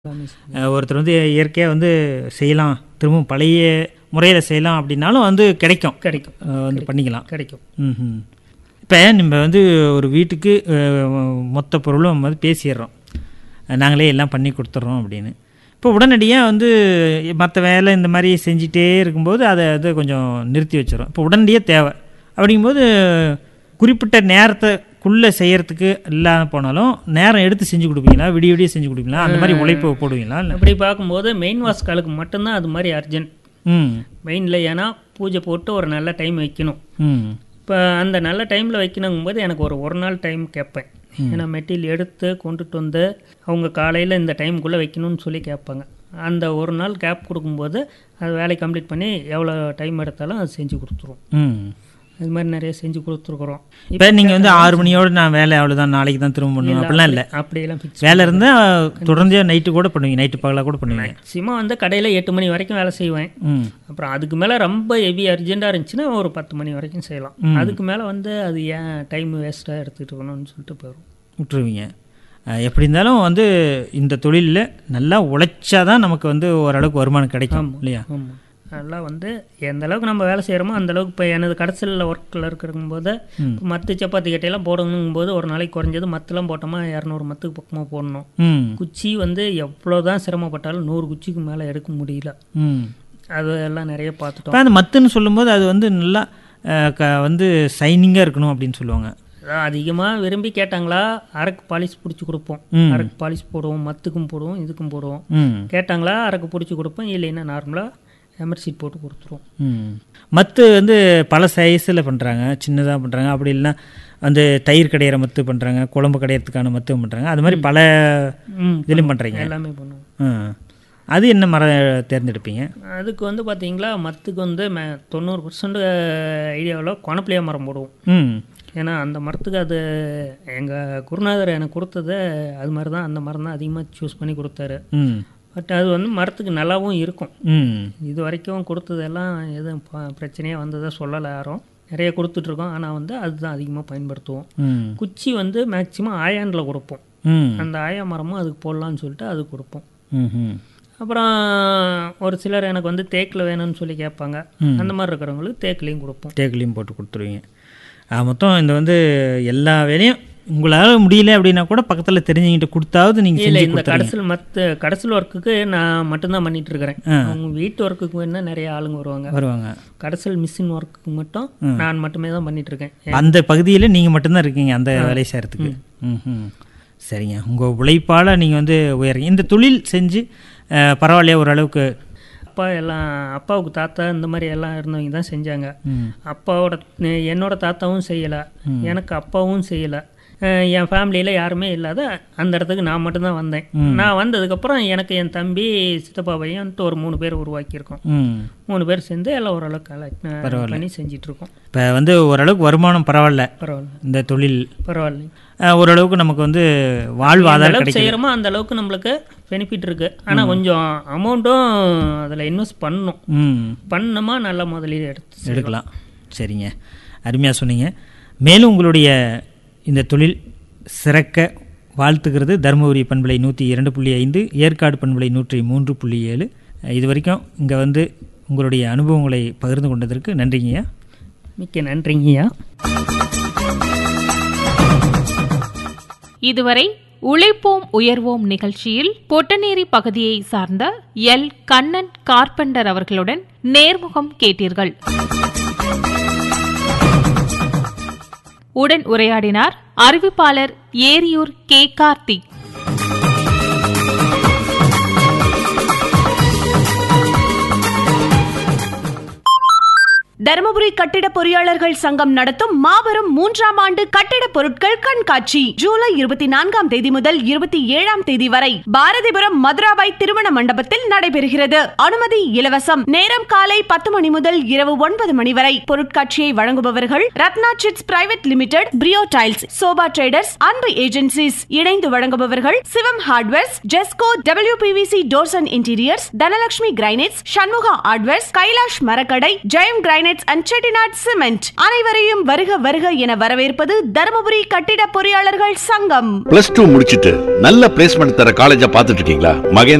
அஹ் ஒருத்தர் வந்து இயற்கையாக வந்து செய்யலாம் திரும்பவும் பழைய முறையில் செய்யலாம் அப்படின்னாலும் வந்து கிடைக்கும் கிடைக்கும் அஹ் வந்து பண்ணிக்கலாம் கிடைக்கும் ம் இப்போ நம்ம வந்து ஒரு வீட்டுக்கு அஹ், மொத்த பொருளும் நம்ம வந்து பேசிடுறோம் அஹ், நாங்களே எல்லாம் பண்ணி கொடுத்துட்றோம் அப்படின்னு இப்போ உடனடியாக வந்து மற்ற வேலை இந்த மாதிரி செஞ்சிட்டே இருக்கும்போது அதை வந்து கொஞ்சம் நிறுத்தி வச்சிடும் இப்போ உடனடியாக தேவை அப்படிங்கும்போது குறிப்பிட்ட நேரத்துக்குள்ளே செய்யறதுக்கு இல்லாம போனாலும் நேரம் எடுத்து செஞ்சு கொடுப்பீங்களா விடிய விடிய செஞ்சு கொடுப்பீங்களா அந்த மாதிரி உழைப்பு போடுவீங்களா இல்லை அப்படி பார்க்கும்போது மெயின் வாஸ்காலுக்கு மட்டும்தான் அது மாதிரி அர்ஜென்ட் ம் மெயினில் ஏன்னா பூஜை போட்டு ஒரு நல்ல டைம் வைக்கணும் ம் இப்போ அந்த நல்ல டைமில் வைக்கணுங்கும்போது எனக்கு ஒரு ஒரு நாள் டைம் கேட்பேன் ஏன்னா மெட்டீரியல் எடுத்து கொண்டுட்டு வந்து அவங்க காலையில் இந்த டைமுக்குள்ளே வைக்கணும்னு சொல்லி கேட்பாங்க அந்த ஒரு நாள் கேப் கொடுக்கும்போது அது வேலையை கம்ப்ளீட் பண்ணி எவ்வளோ டைம் எடுத்தாலும் அது செஞ்சு கொடுத்துருவோம் ம் இது மாதிரி நிறைய செஞ்சு கொடுத்துருக்குறோம் இப்போ நீங்கள் வந்து ஆறு மணியோட நான் வேலை அவ்வளோதான் நாளைக்கு தான் திரும்ப பண்ணுவேன் அப்படிலாம் இல்லை அப்படியெல்லாம் ஃபிக்ஸ் வேலை இருந்தால் தொடர்ந்து நைட்டு கூட பண்ணுவீங்க நைட்டு பகலாக கூட பண்ணுவீங்க மேக்ஸிமம் வந்து கடையில் எட்டு மணி வரைக்கும் வேலை செய்வேன் ம் அப்புறம் அதுக்கு மேலே ரொம்ப ஹெவி அர்ஜென்ட்டாக இருந்துச்சுன்னா ஒரு பத்து மணி வரைக்கும் செய்யலாம் அதுக்கு மேலே வந்து அது ஏன் டைம் வேஸ்ட்டாக எடுத்துகிட்டு இருக்கணும்னு சொல்லிட்டு போயிடும் விட்டுருவீங்க அஹ் எப்படி இருந்தாலும் வந்து இந்த தொழிலில் நல்லா உழைச்சா தான் நமக்கு வந்து ஓரளவுக்கு வருமானம் கிடைக்கும் இல்லையா ஆமாம் நல்லா வந்து எந்த அளவுக்கு நம்ம வேலை செய்கிறோமோ அந்த அளவுக்கு இப்போ எனது கடைசியில் ஒர்க்கில் இருக்கிறம்போது ம். மற்ற சப்பாத்தி கட்டையெல்லாம் போடணும் போது ஒரு நாளைக்கு குறைஞ்சது மத்தெல்லாம் போட்டோமா இரநூறு மத்துக்கு பக்கமாக போடணும் ம் குச்சி வந்து எவ்வளோ தான் சிரமப்பட்டாலும் நூறு குச்சிக்கு மேலே எடுக்க முடியல ம் அது எல்லாம் நிறைய பார்த்துட்டோம் இப்போ அந்த மத்துன்னு சொல்லும்போது அது வந்து நல்லா அஹ், க வந்து சைனிங்காக இருக்கணும் அப்படின்னு சொல்லுவாங்க அதான் அதிகமாக விரும்பி கேட்டாங்களா அரக்கு பாலிஷ் பிடிச்சி கொடுப்போம் ம். அரக்கு பாலிஷ் போடுவோம் மத்துக்கும் போடுவோம் இதுக்கும் போடுவோம் ம் கேட்டாங்களா அரக்கு பிடிச்சி கொடுப்போம் இல்லைன்னா நார்மலாக எமர்சீட் போட்டு கொடுத்துருவோம் ம் மத்து வந்து பல சைஸில் பண்ணுறாங்க சின்னதாக பண்ணுறாங்க அப்படி இல்லைன்னா வந்து தயிர் கடையிற மத்து பண்ணுறாங்க குழம்பு கடையிறதுக்கான மத்து பண்ணுறாங்க அது மாதிரி பல ம் இதுலையும் பண்ணுறீங்க எல்லாமே பண்ணுவோம் ஆ அது என்ன மரம் தேர்ந்தெடுப்பீங்க அதுக்கு வந்து பார்த்தீங்களா மத்துக்கு வந்து மே தொண்ணூறு பர்சன்ட் ஐடியாவில் கொணப்பிளியா மரம் போடுவோம் ம் ஏன்னா அந்த மரத்துக்கு அது எங்கள் குருநாதர் எனக்கு கொடுத்தது அது மாதிரி தான் அந்த மரம் தான் அதிகமாக சூஸ் பண்ணி கொடுத்தாரு ம் பட் அது வந்து மரத்துக்கு நல்லாவும் இருக்கும் ம் இது வரைக்கும் கொடுத்ததெல்லாம் எதுவும் ப- பிரச்சனையாக வந்ததாக சொல்லலை யாரும் நிறைய கொடுத்துட்ருக்கோம் ஆனால் வந்து அதுதான் அதிகமாக பயன்படுத்துவோம் ம் குச்சி வந்து மேக்சிமம் ஆயாண்டில் கொடுப்போம் ம் அந்த ஆயா மரமும் அதுக்கு போடலான்னு சொல்லிட்டு அது கொடுப்போம் ம் ம் அப்புறம் ஒரு சிலர் எனக்கு வந்து தேக்கில் வேணும்னு சொல்லி கேட்பாங்க ம். அந்த மாதிரி இருக்கிறவங்களுக்கு தேக்கிலையும் கொடுப்போம் டேக்கிலையும் போட்டு கொடுத்துருவீங்க ஆ, மொத்தம் இந்த வந்து எல்லா வேலையும் உங்களால் முடியல அப்படின்னா கூட பக்கத்தில் தெரிஞ்சுக்கிட்டு கொடுத்தாவது நீங்கள் இல்லை செஞ்சு இந்த கொடுத்துருங்க கடைசில் மற்ற கடைசில் ஒர்க்குக்கு நான் மட்டும்தான் பண்ணிட்டு இருக்கிறேன் ஆ. அவங்க வீட்டு ஒர்க்குக்கு வேணால் நிறைய ஆளுங்க வருவாங்க வருவாங்க கடைசில் மிஷின் ஒர்க்குக்கு மட்டும் நான் மட்டுமே தான் பண்ணிட்டு இருக்கேன் அந்த பகுதியில் நீங்கள் மட்டும்தான் இருக்கீங்க அந்த வேலையை செய்கிறதுக்கு ம் சரிங்க உங்கள் உழைப்பால் நீங்கள் வந்து உயர்றீங்க இந்த தொழில் செஞ்சு அஹ், பரவாயில்லையா ஓரளவுக்கு அப்பா எல்லாம் அப்பாவுக்கு தாத்தா இந்த மாதிரி எல்லாம் இருந்தவங்க தான் செஞ்சாங்க ம் அப்பாவோட என்னோட தாத்தாவும் செய்யலை எனக்கு அப்பாவும் செய்யலை என் ஃபேமிலியில் யாருமே இல்லாத அந்த இடத்துக்கு நான் மட்டும்தான் வந்தேன் நான் வந்ததுக்கப்புறம் எனக்கு என் தம்பி சித்தப்பா பையன்ட்டு ஒரு மூணு பேர் உருவாக்கியிருக்கோம் ம் மூணு பேர் சேர்ந்து எல்லாம் ஓரளவுக்கு கலெக்ட் பண்ணி செஞ்சிட்ருக்கோம் இப்போ வந்து ஓரளவுக்கு வருமானம் பரவாயில்ல பரவாயில்ல இந்த தொழில் பரவாயில்ல அஹ், ஓரளவுக்கு நமக்கு வந்து எந்த வாழ்வாதாரம் அளவுக்கு கிடைக்கும் செய்கிறோமோ அந்த அளவுக்கு நம்மளுக்கு பெனிஃபிட் இருக்கு ஆனால் கொஞ்சம் அமௌண்ட்டும் அதில் இன்வெஸ்ட் பண்ணணும் ம் பண்ணோமா நல்ல முதலீடு எடுத்து எடுக்கலாம் சரிங்க அருமையாக சொன்னீங்க மேலும் உங்களுடைய இந்த தொழில் சிறக்க வாழ்த்துக்கிறது தருமபுரி பண்பலை நூற்றி இரண்டு புள்ளி ஐந்து ஏற்காடு பண்பலை நூற்றி மூன்று புள்ளி ஏழு இது வரைக்கும் இங்கே வந்து உங்களுடைய அனுபவங்களை பகிர்ந்து கொண்டதற்கு நன்றிங்கய்யா மிக்க நன்றிங்கய்யா இதுவரை உழைப்போம் உயர்வோம் நிகழ்ச்சியில் பொட்டநேரி பகுதியை சார்ந்த எல் கண்ணன் கார்பெண்டர் அவர்களுடன் நேர்முகம் கேட்டீர்கள் உடன் உரையாடினார் அறிவிப்பாளர் ஏரியூர் கே கார்த்திக் தருமபுரி கட்டிட பொறியாளர்கள் சங்கம் நடத்தும் மாபெரும் மூன்றாம் ஆண்டு கட்டிட பொருட்கள் கண்காட்சி ஜூலை இருபத்தி நான்காம் தேதி முதல் இருபத்தி ஏழாம் தேதி வரை பாரதிபுரம் மதுராபாய் திருமண மண்டபத்தில் நடைபெறுகிறது அனுமதி இலவசம் நேரம் காலை பத்து மணி முதல் இரவு ஒன்பது மணி வரை பொருட்காட்சியை வழங்குபவர்கள் Ratna chits private limited Priyo tiles Shobha traders Anbu agencies இணைந்து வழங்குபவர்கள் Sivam hardwares Jesco W P V C doors and interiors Dhanalakshmi granites Shanmuga hardwares Kailash மரக்கடை Jayam granites granites and Chettinad cement அனைவரையும் வருக வருக என வரவேற்பது தருமபுரி கட்டிட பொறியாளர்கள் சங்கம் பிளஸ் டூ முடிச்சிட்டு நல்ல பிளேஸ்மெண்ட் தர காலேஜா பார்த்துட்டு இருக்கீங்களா மகேந்திரா